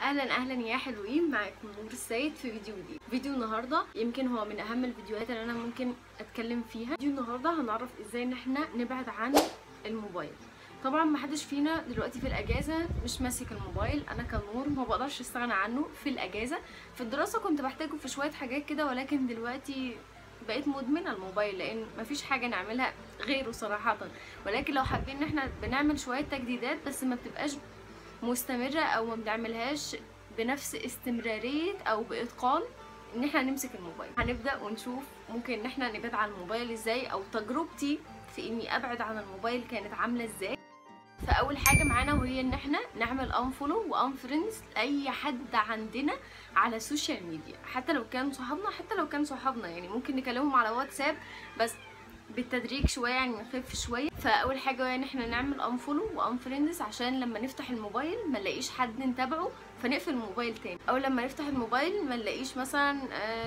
اهلا اهلا يا حلوين معاكم نور السيد في فيديو جديد فيديو النهارده يمكن هو من اهم الفيديوهات اللي انا ممكن اتكلم فيها فيديو النهارده هنعرف ازاي ان احنا نبعد عن الموبايل طبعا ما حدش فينا دلوقتي في الاجازه مش ماسك الموبايل انا كنور ما بقدرش استغنى عنه في الاجازه في الدراسه كنت بحتاجه في شويه حاجات كده ولكن دلوقتي بقيت مدمنه الموبايل لان مفيش حاجه نعملها غيره صراحه ولكن لو حابين ان احنا بنعمل شويه تجديدات بس ما بتبقاش مستمره او ما بنعملهاش بنفس استمراريه او باتقان ان احنا نمسك الموبايل هنبدا ونشوف ممكن ان احنا نبعد عن الموبايل ازاي او تجربتي في اني ابعد عن الموبايل كانت عامله ازاي فاول حاجه معانا وهي ان احنا نعمل انفولو وانفرنس لاي حد عندنا على السوشيال ميديا حتى لو كان صحابنا حتى لو كان صحابنا يعني ممكن نكلمهم على واتساب بس بالتدريج شويه يعني نخف شويه فاول حاجه هي ان احنا نعمل انفولو وانفريندز عشان لما نفتح الموبايل ما نلاقيش حد نتابعه فنقفل الموبايل تاني او لما نفتح الموبايل ما نلاقيش مثلا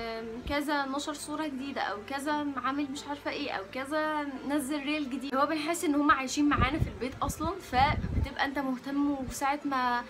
كذا نشر صوره جديده او كذا عامل مش عارفه ايه او كذا نزل ريل جديد هو بنحس ان هم عايشين معانا في البيت اصلا فبتبقى انت مهتم وساعه ما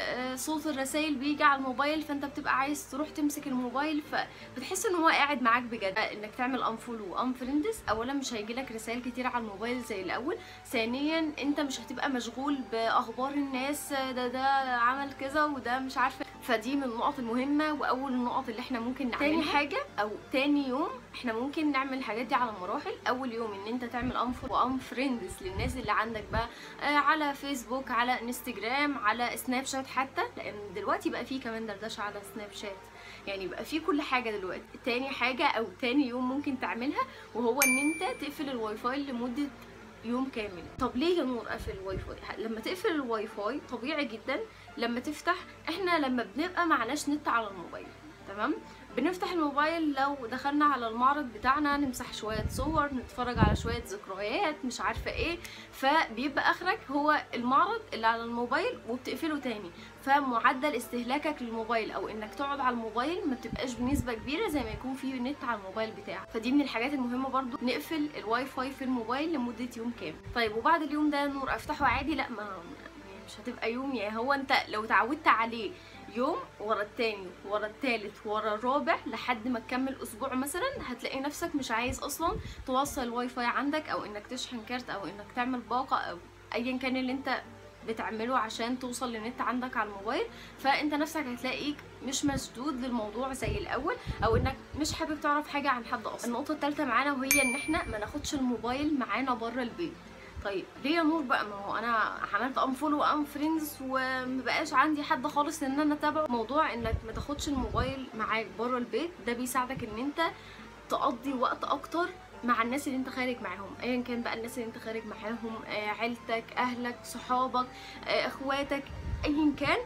صوت الرسائل بيجي على الموبايل فانت بتبقى عايز تروح تمسك الموبايل فبتحس ان هو قاعد معاك بجد انك تعمل انفولو وانفريندز اولا مش هيجيلك رسائل كتير على الموبايل زي الاول ثانيا انت مش هتبقى مشغول باخبار الناس ده ده عمل كذا وده مش عارفه فدي من النقط المهمه واول النقط اللي احنا ممكن نعملها تاني حاجه او تاني يوم احنا ممكن نعمل الحاجات دي على مراحل اول يوم ان انت تعمل انفولو وانفريندز للناس اللي عندك بقى على فيسبوك على انستجرام على سناب شات حتى لان دلوقتي بقى فيه كمان دردشه على سناب شات يعني بقى في كل حاجه دلوقتي تاني حاجه او تاني يوم ممكن تعملها وهو ان انت تقفل الواي فاي لمده يوم كامل طب ليه يا نور اقفل الواي فاي لما تقفل الواي فاي طبيعي جدا لما تفتح احنا لما بنبقى معناش نت على الموبايل تمام بنفتح الموبايل لو دخلنا على المعرض بتاعنا نمسح شوية صور نتفرج على شوية ذكريات مش عارفة ايه فبيبقى اخرك هو المعرض اللي على الموبايل وبتقفله تاني فمعدل استهلاكك للموبايل او انك تقعد على الموبايل ما بتبقاش بنسبة كبيرة زي ما يكون في نت على الموبايل بتاعك فدي من الحاجات المهمة برضو نقفل الواي فاي في الموبايل لمدة يوم كامل طيب وبعد اليوم ده نور افتحه عادي لا ما مش هتبقى يوم يعني هو انت لو تعودت عليه يوم ورا التاني ورا التالت ورا الرابع لحد ما تكمل اسبوع مثلا هتلاقي نفسك مش عايز اصلا توصل الواي فاي عندك او انك تشحن كارت او انك تعمل باقه او ايا كان اللي انت بتعمله عشان توصل للنت عندك على الموبايل فانت نفسك هتلاقيك مش مشدود للموضوع زي الاول او انك مش حابب تعرف حاجه عن حد اصلا النقطه الثالثه معانا وهي ان احنا ما ناخدش الموبايل معانا بره البيت طيب ليه يا نور بقى ما هو انا عملت انفولو وان فريندز ومبقاش عندي حد خالص ان انا اتابعه موضوع انك ما تاخدش الموبايل معاك بره البيت ده بيساعدك ان انت تقضي وقت اكتر مع الناس اللي انت خارج معاهم ايا كان بقى الناس اللي انت خارج معاهم عيلتك اهلك صحابك اخواتك ايا كان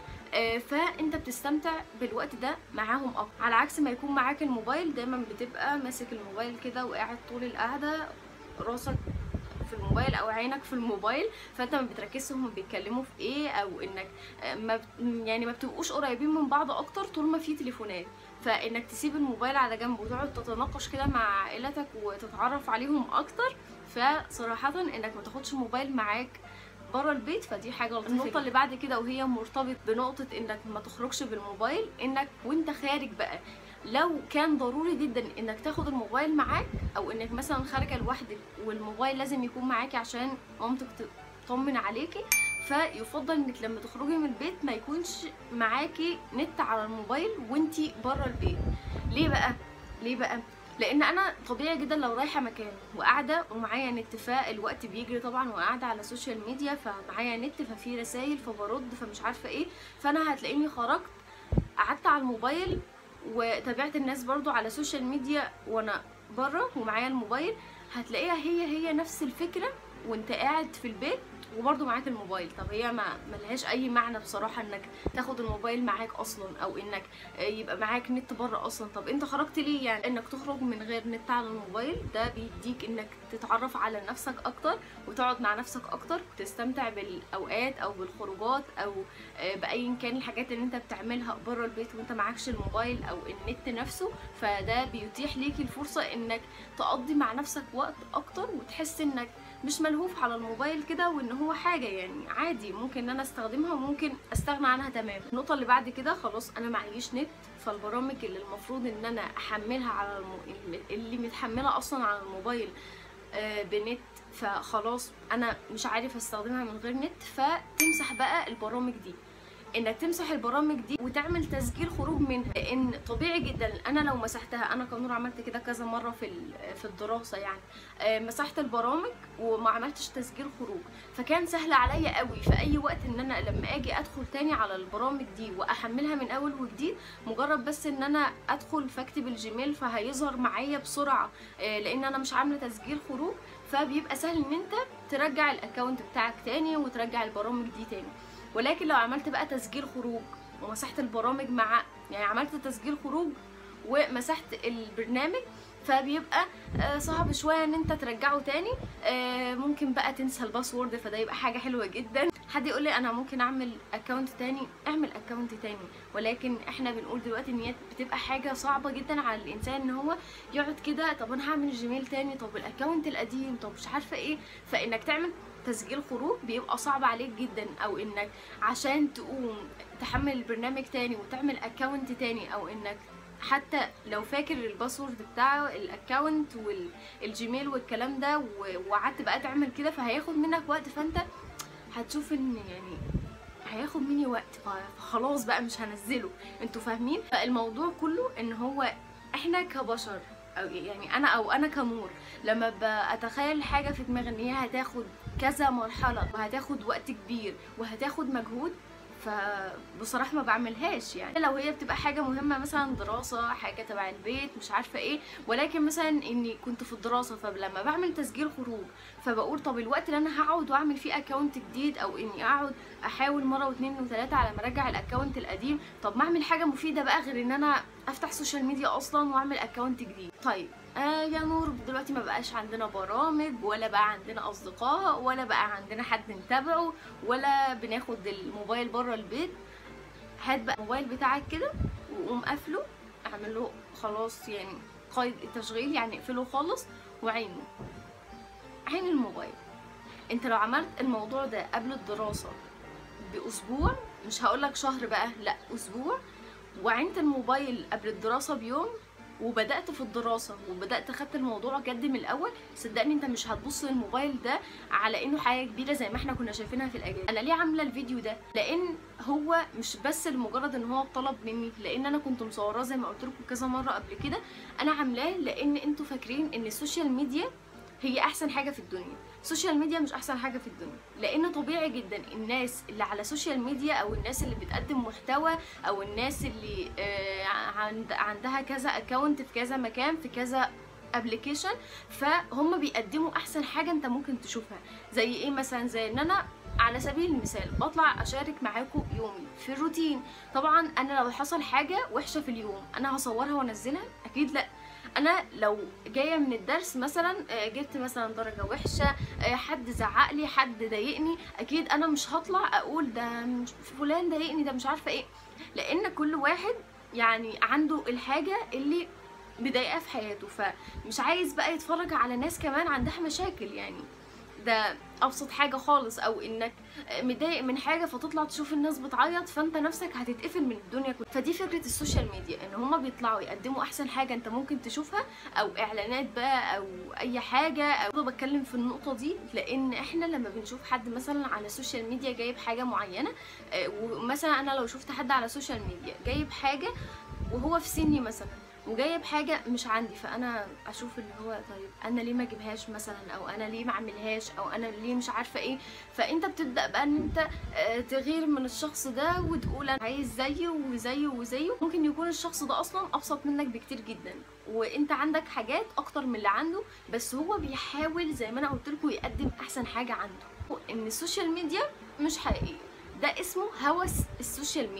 فانت بتستمتع بالوقت ده معاهم اكتر على عكس ما يكون معاك الموبايل دايما بتبقى ماسك الموبايل كده وقاعد طول القعده راسك في الموبايل او عينك في الموبايل فانت ما بتركزش هم بيتكلموا في ايه او انك ما يعني ما بتبقوش قريبين من بعض اكتر طول ما في تليفونات فانك تسيب الموبايل على جنب وتقعد تتناقش كده مع عائلتك وتتعرف عليهم اكتر فصراحه انك ما تاخدش الموبايل معاك بره البيت فدي حاجه لطيفه النقطه اللي بعد كده وهي مرتبط بنقطه انك ما تخرجش بالموبايل انك وانت خارج بقى لو كان ضروري جدا انك تاخد الموبايل معاك او انك مثلا خارجه لوحدك والموبايل لازم يكون معاكي عشان مامتك تطمن عليكي فيفضل انك لما تخرجي من البيت ما يكونش معاكي نت على الموبايل وانتي بره البيت ليه بقى ليه بقى لان انا طبيعي جدا لو رايحه مكان وقاعده ومعايا نت فالوقت بيجري طبعا وقاعده على السوشيال ميديا فمعايا نت ففي رسائل فبرد فمش عارفه ايه فانا هتلاقيني خرجت قعدت على الموبايل وتابعت الناس برضو على السوشيال ميديا وانا بره ومعايا الموبايل هتلاقيها هي هي نفس الفكره وانت قاعد في البيت وبرده معاك الموبايل طب هي ما ملهاش اي معنى بصراحه انك تاخد الموبايل معاك اصلا او انك يبقى معاك نت بره اصلا طب انت خرجت ليه يعني انك تخرج من غير نت على الموبايل ده بيديك انك تتعرف على نفسك اكتر وتقعد مع نفسك اكتر تستمتع بالاوقات او بالخروجات او بايا كان الحاجات اللي انت بتعملها بره البيت وانت معكش الموبايل او النت نفسه فده بيتيح ليكي الفرصه انك تقضي مع نفسك وقت اكتر وتحس انك مش ملهوف على الموبايل كده وان هو حاجه يعني عادي ممكن ان انا استخدمها وممكن استغنى عنها تماما النقطه اللي بعد كده خلاص انا معيش نت فالبرامج اللي المفروض ان انا احملها على الم... اللي متحمله اصلا على الموبايل آه، بنت فخلاص انا مش عارف استخدمها من غير نت فتمسح بقى البرامج دي انك تمسح البرامج دي وتعمل تسجيل خروج منها لان طبيعي جدا انا لو مسحتها انا كنور عملت كده كذا مره في ال- في الدراسه يعني آه، مسحت البرامج وما عملتش تسجيل خروج فكان سهل عليا قوي في اي وقت ان انا لما اجي ادخل تاني على البرامج دي واحملها من اول وجديد مجرد بس ان انا ادخل فاكتب الجيميل فهيظهر معايا بسرعه آه، لان انا مش عامله تسجيل خروج فبيبقى سهل ان انت ترجع الاكونت بتاعك تاني وترجع البرامج دي تاني ولكن لو عملت بقى تسجيل خروج ومسحت البرامج مع يعني عملت تسجيل خروج ومسحت البرنامج فبيبقى آه، صعب شويه ان انت ترجعه تاني آه، ممكن بقى تنسى الباسورد فده يبقى حاجه حلوه جدا حد يقول لي انا ممكن اعمل اكونت تاني اعمل اكونت تاني ولكن احنا بنقول دلوقتي ان هي بتبقى حاجه صعبه جدا على الانسان ان هو يقعد كده طب انا هعمل جيميل تاني طب الاكونت القديم طب مش عارفه ايه فانك تعمل تسجيل خروج بيبقى صعب عليك جدا او انك عشان تقوم تحمل البرنامج تاني وتعمل اكونت تاني او انك حتى لو فاكر الباسورد بتاع الاكونت والجيميل والكلام ده و- وقعدت بقى تعمل كده فهياخد منك وقت فانت هتشوف ان يعني هياخد مني وقت فخلاص بقى مش هنزله انتوا فاهمين فالموضوع كله ان هو احنا كبشر او يعني انا او انا كنور لما بتخيل حاجه في دماغي ان هي هتاخد كذا مرحله وهتاخد وقت كبير وهتاخد مجهود فبصراحه ما بعملهاش يعني لو هي بتبقى حاجه مهمه مثلا دراسه حاجه تبع البيت مش عارفه ايه ولكن مثلا اني كنت في الدراسه فلما بعمل تسجيل خروج فبقول طب الوقت اللي انا هقعد واعمل فيه اكونت جديد او اني اقعد احاول مره واثنين وثلاثه على ما ارجع الاكونت القديم طب ما اعمل حاجه مفيده بقى غير ان انا افتح سوشيال ميديا اصلا واعمل اكونت جديد طيب آه يا نور دلوقتي ما بقاش عندنا برامج ولا بقى عندنا اصدقاء ولا بقى عندنا حد نتابعه ولا بناخد الموبايل بره البيت هات بقى الموبايل بتاعك كده وقوم قافله اعمل له خلاص يعني قيد التشغيل يعني اقفله خالص وعينه عين الموبايل انت لو عملت الموضوع ده قبل الدراسة بأسبوع مش هقولك شهر بقى لا أسبوع وعينت الموبايل قبل الدراسة بيوم وبدأت في الدراسة وبدأت خدت الموضوع جد من الأول صدقني انت مش هتبص للموبايل ده على انه حاجة كبيرة زي ما احنا كنا شايفينها في الأجازة أنا ليه عاملة الفيديو ده لأن هو مش بس لمجرد ان هو طلب مني لأن أنا كنت مصوراه زي ما قلت لكم كذا مرة قبل كده أنا عاملاه لأن انتوا فاكرين ان السوشيال ميديا هي احسن حاجه في الدنيا السوشيال ميديا مش احسن حاجه في الدنيا لان طبيعي جدا الناس اللي على السوشيال ميديا او الناس اللي بتقدم محتوى او الناس اللي آه، عند عندها كذا اكونت في كذا مكان في كذا ابلكيشن فهم بيقدموا احسن حاجه انت ممكن تشوفها زي ايه مثلا زي ان انا على سبيل المثال بطلع اشارك معاكم يومي في الروتين طبعا انا لو حصل حاجه وحشه في اليوم انا هصورها وانزلها اكيد لا انا لو جايه من الدرس مثلا آه، جبت مثلا درجه وحشه آه، حد زعق لي حد ضايقني اكيد انا مش هطلع اقول ده مش- فلان ضايقني ده مش عارفه ايه لان كل واحد يعني عنده الحاجه اللي مضايقاه في حياته فمش عايز بقى يتفرج على ناس كمان عندها مشاكل يعني ده ابسط حاجه خالص او انك متضايق من حاجه فتطلع تشوف الناس بتعيط فانت نفسك هتتقفل من الدنيا كلها فدي فكره السوشيال ميديا ان هما بيطلعوا يقدموا احسن حاجه انت ممكن تشوفها او اعلانات بقى او اي حاجه او برضه بتكلم في النقطه دي لان احنا لما بنشوف حد مثلا على السوشيال ميديا جايب حاجه معينه آه، ومثلا انا لو شفت حد على السوشيال ميديا جايب حاجه وهو في سني مثلا وجايب حاجه مش عندي فانا اشوف اللي هو طيب انا ليه ما اجيبهاش مثلا او انا ليه ما اعملهاش او انا ليه مش عارفه ايه فانت بتبدا بقى ان انت آه، تغير من الشخص ده وتقول انا عايز زيه وزيه وزيه ممكن يكون الشخص ده اصلا ابسط منك بكتير جدا وانت عندك حاجات اكتر من اللي عنده بس هو بيحاول زي ما انا قلت لكم يقدم احسن حاجه عنده ان السوشيال ميديا مش حقيقيه ده اسمه هوس السوشيال ميديا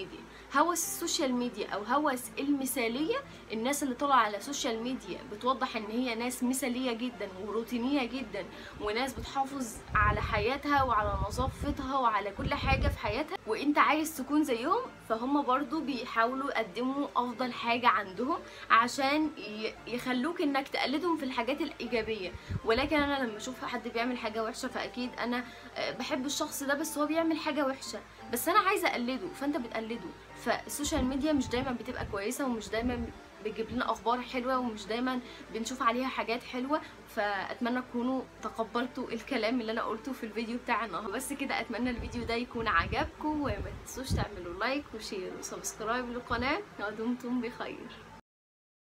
هوس السوشيال ميديا او هوس المثاليه الناس اللي طالعه على السوشيال ميديا بتوضح ان هي ناس مثاليه جدا وروتينيه جدا وناس بتحافظ على حياتها وعلى نظافتها وعلى كل حاجه في حياتها وانت عايز تكون زيهم فهم برضو بيحاولوا يقدموا افضل حاجه عندهم عشان ي- يخلوك انك تقلدهم في الحاجات الايجابيه ولكن انا لما اشوف حد بيعمل حاجه وحشه فاكيد انا آه، بحب الشخص ده بس هو بيعمل حاجه وحشه بس انا عايزه اقلده فانت بتقلده فالسوشيال ميديا مش دايما بتبقى كويسه ومش دايما بتجيب لنا اخبار حلوه ومش دايما بنشوف عليها حاجات حلوه فاتمنى تكونوا تقبلتوا الكلام اللي انا قلته في الفيديو بتاع النهارده بس كده اتمنى الفيديو ده يكون عجبكم وما تنسوش تعملوا لايك وشير وسبسكرايب للقناه ودمتم بخير